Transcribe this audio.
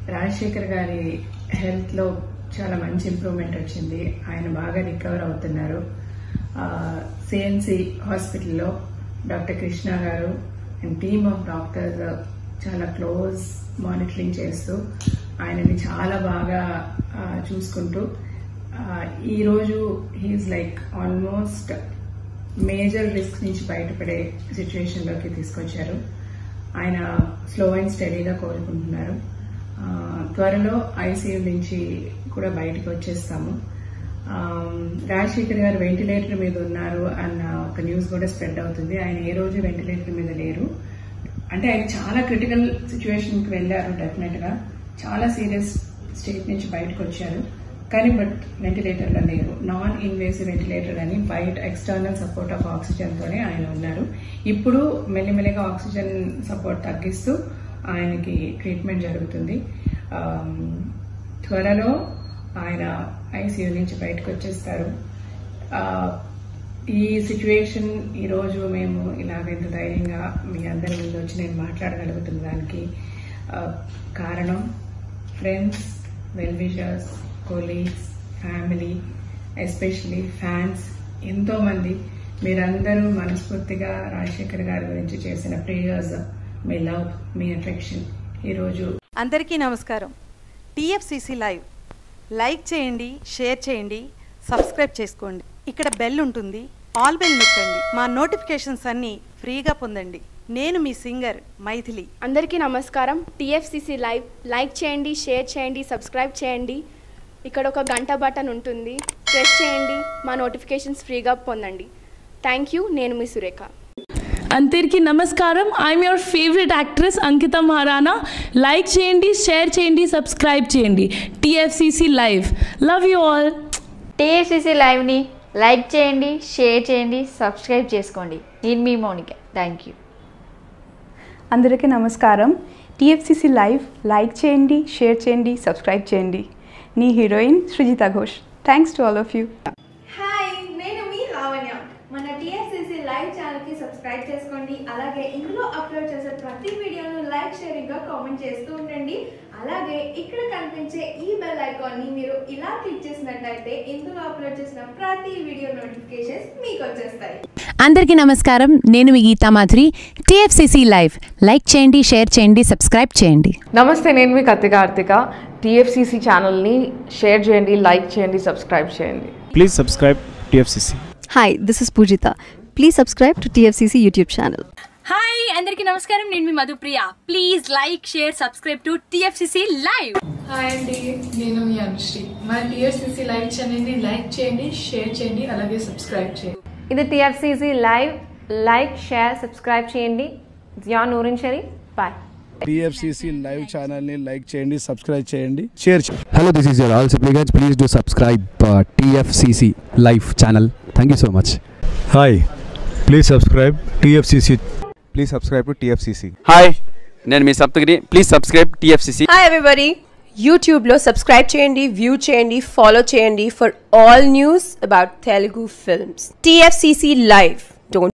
రాజశేఖర్ గారి హెల్త్ లో చాలా మంచి ఇంప్రూవ్మెంట్ వచ్చింది ఆయన బాగా రికవర్ అవుతున్నారు సిఎన్సి హాస్పిటల్లో డాక్టర్ కృష్ణ గారు అండ్ టీమ్ ఆఫ్ డాక్టర్స్ చాలా క్లోజ్ మానిటరింగ్ చేస్తూ ఆయనని చాలా బాగా ఆ, చూసుకుంటూ ఆ, ఈరోజు he's like almost major risk నుంచి బయటపడే సిచ్యువేషన్ లోకి తీసుకొచ్చారు ఆయన స్లో అండ్ స్టడీగా కోరుకుంటున్నారు ఆ, త్వరలో ఐసీయూ నుంచి కూడా బయటకు వచ్చేస్తాము ఆ, రాజశేఖర్ గారు వెంటిలేటర్ మీద ఉన్నారు అన్న ఒక న్యూస్ కూడా స్ప్రెడ్ అవుతుంది ఆయన ఏ రోజు వెంటిలేటర్ మీద లేరు అంటే ఆయన చాలా క్రిటికల్ సిచ్యువేషన్ కి వెళ్ళారు డెఫినెట్ గా చాలా సీరియస్ స్టేట్ నుంచి బయటకు వచ్చారు కానీ బట్ వెంటిలేటర్ లో లేరు నాన్ ఇన్వేసివ్ వెంటిలేటర్ అని బయట ఎక్స్టర్నల్ సపోర్ట్ ఆఫ్ ఆక్సిజన్ తోనే ఆయన ఉన్నారు ఇప్పుడు మెల్లిమెల్లిగా ఆక్సిజన్ సపోర్ట్ తగ్గిస్తూ ఆయనకి ట్రీట్మెంట్ జరుగుతుంది ఆమ్, త్వరలో ఆయన ఐసీయూ నుంచి బయటకు వచ్చేస్తారు ఆ, ఈ సిచ్యువేషన్ ఈ రోజు మేము ఇలాగ ఇంత ధైర్యంగా మీ అందరి ముందు వచ్చి నేను మాట్లాడగలుగుతున్న దానికి ఆ, కారణం friends well wishers colleagues family especially fans ఎంతో మంది మీరందరూ మనస్ఫూర్తిగా రాజశేఖర్ గారి గురించి చేసిన ప్రేయర్స్ మీ లవ్ మీ అఫెక్షన్ ఈరోజు అందరికీ నమస్కారం టీఎఫ్సిసి లైవ్ లైక్ చేయండి షేర్ చేయండి సబ్స్క్రైబ్ చేసుకోండి ఇక్కడ బెల్ ఉంటుంది ఆల్ బెల్ నొక్కండి మా నోటిఫికేషన్స్ అన్నీ ఫ్రీగా పొందండి నేను మీ సింగర్ మైథిలి అందరికీ నమస్కారం టీఎఫ్సిసి లైవ్ లైక్ చేయండి షేర్ చేయండి సబ్స్క్రైబ్ చేయండి ఇక్కడ ఒక గంట బటన్ ఉంటుంది ప్రెస్ చేయండి మా నోటిఫికేషన్స్ ఫ్రీగా పొందండి థ్యాంక్ యూ నేను మీ సురేఖ అందరికీ నమస్కారం I'm your favourite actress Ankita Maharana like చేయండి షేర్ చేయండి సబ్స్క్రైబ్ చేయండి TFCC live love you all TSCC లైవ్ని లైక్ చేయండి షేర్ చేయండి సబ్స్క్రైబ్ చేసుకోండి నేను మీ మౌనిక థ్యాంక్ యూ అందరికీ నమస్కారం టీఎఫ్సిసి లైవ్ లైక్ చేయండి షేర్ చేయండి సబ్స్క్రైబ్ చేయండి నీ heroine Srijita Ghosh thanks to all of you hi నేను మీ లావణ్య మన టీఎస్సీసీ లైవ్ ఛానల్కి సబ్స్క్రైబ్ చేసుకోండి అలాగే ఇందులో అప్లోడ్ చేసే ప్రతి వీడియోను లైక్ షేరింగ్గా కామెంట్ చేస్తూ ఉండండి అలాగే ఇక్కడ కనిపించే ఈ బెల్ ఐకాన్ని మీరు ఇలా క్లిక్ చేసినట్టయితే ఇందులో అప్లోడ్ చేసిన ప్రతి వీడియో నోటిఫికేషన్స్ మీకు వచ్చేస్తాయి అందరికీ నమస్కారం నేను మీ Geetha Madhuri TFCC live like చేయండి షేర్ చేయండి సబ్స్క్రైబ్ చేయండి నమస్తే నేను మీ కత్తి కార్తిక టీఎఫ్సిసి ఛానల్ని షేర్ చేయండి లైక్ చేయండి సబ్స్క్రైబ్ చేయండి Please subscribe TFCC. Hi this is Poojitha please subscribe to TFCC YouTube channel hi అందరికీ నమస్కారం నేను మీ Madhupriya please like share subscribe to TFCC live hi అండి నేను మీ అనుశ్రీ మన టీఎస్సీసీ లైవ్ ఛానల్ని లైక్ చేయండి షేర్ చేయండి అలాగే సబ్స్క్రైబ్ చేయండి ఇది TFCC live like share subscribe చేయండి Zia Noorin Sharif bye TFCC live ఛానల్ని లైక్ చేయండి సబ్స్క్రైబ్ చేయండి షేర్ చేయండి Hello, this is your all supplicants. Please do subscribe uh, TFCC live channel. Thank you so much. Hi. Please subscribe TFCC. Please subscribe to TFCC. Hi నేను మీ Saptagiri please subscribe TFCC hi everybody యూట్యూబ్లో subscribe చేయండి view చేయండి follow చేయండి for all news about Telugu films TFCC live don't